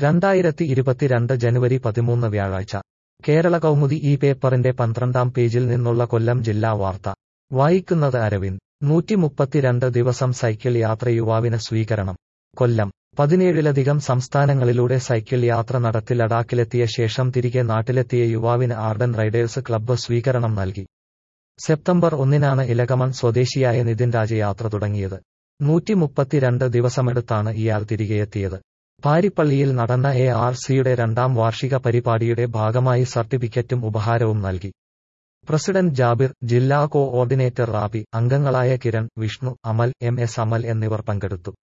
രണ്ടായിരത്തി ഇരുപത്തിരണ്ട് ജനുവരി പതിമൂന്ന് വ്യാഴാഴ്ച കേരള കൗമുദി ഈ പേപ്പറിന്റെ പന്ത്രണ്ടാം പേജിൽ നിന്നുള്ള കൊല്ലം ജില്ലാ വാർത്ത വായിക്കുന്നത് അരവിന്ദ് നൂറ്റിമുപ്പത്തിരണ്ട് ദിവസം സൈക്കിൾ യാത്ര യുവാവിന് സ്വീകരണം കൊല്ലം പതിനേഴിലധികം സംസ്ഥാനങ്ങളിലൂടെ സൈക്കിൾ യാത്ര നടത്തി ലഡാക്കിലെത്തിയ ശേഷം തിരികെ നാട്ടിലെത്തിയ യുവാവിന് ആർഡൻ റൈഡേഴ്സ് ക്ലബ്ബ് സ്വീകരണം നൽകി സെപ്റ്റംബർ ഒന്നിനാണ് ഇലകമൺ സ്വദേശിയായ നിതിൻ രാജ യാത്ര തുടങ്ങിയത് നൂറ്റിമുപ്പത്തിരണ്ട് ദിവസമെടുത്താണ് ഇയാൾ തിരികെയെത്തിയത് പാരിപ്പള്ളിയിൽ നടന്ന എ ആർ സിയുടെ രണ്ടാം വാർഷിക പരിപാടിയുടെ ഭാഗമായി സർട്ടിഫിക്കറ്റും ഉപഹാരവും നൽകി പ്രസിഡന്റ് ജാബിർ ജില്ലാ കോ ഓർഡിനേറ്റർ റാബി അംഗങ്ങളായ കിരൺ വിഷ്ണു അമൽ എം എസ് അമൽ എന്നിവർ പങ്കെടുത്തു